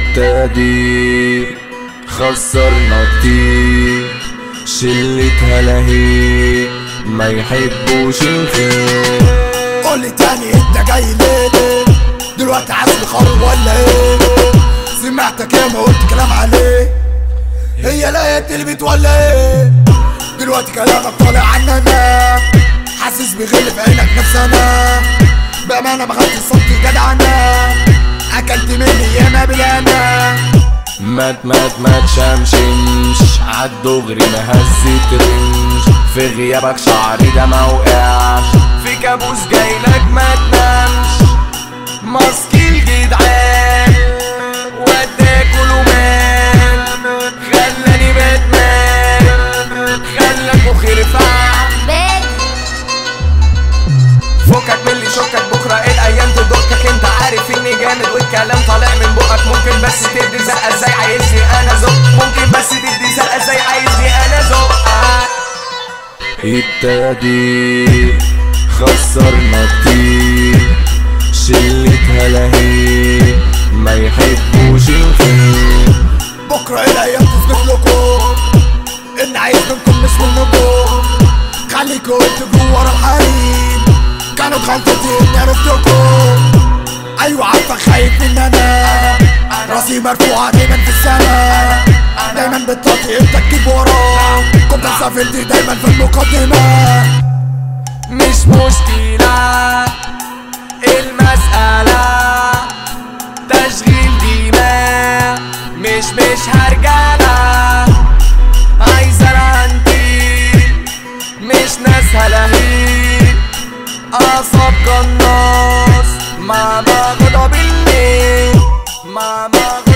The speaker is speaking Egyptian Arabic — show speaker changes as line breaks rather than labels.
التقدير خسرنا كتير شلة هلاهيل ما يحبوش الخير
قولي تاني انت جاي ليه ليه دلوقتي عايز خرب ولا ايه سمعتك ياما قلت كلام عليه هي لقيت البيت ولا ايه دلوقتي كلامك طالع عننا حاسس بغل في عينك نفسنا بأمانة ما خدتش صوتي جدعنا أكلت مني ياما بلانا
مات مات ما تشمشمش عالدغري ما هزت رمش في غيابك شعري ده ما وقعش في كابوس جايلك ما تنامش ماسكي الجدعان وداكل ومال خلاني باتمان خلاك مخي رفع فكك من اللي شكك بكره الايام تدكك انت عارف اني جامد والكلام طالع من بقك ممكن بس تدي زقه ازاي عايزني انا زق ممكن بس تدي زقه ازاي عايزني انا زق التقدير خسرنا كتير شلة هلاهيل ما يحبوش الخير
بكرة الأيام تثبت لكم إن عايز منكم مش منكم خليكوا انتوا جوا ورا الحريم كانت غلطتي إني عرفتكم أيوة عارفة خايف من أنا راسي مرفوعة دايما في السما دايما بتطي انت تجيب وراه كنت سافرتي دايما في المقدمة
مش مشكلة المسألة تشغيل دماغ مش مش هرجلة عايزة رانتي مش ناس هلاهيل أعصاب قناص مع ما غضب الليل مع ما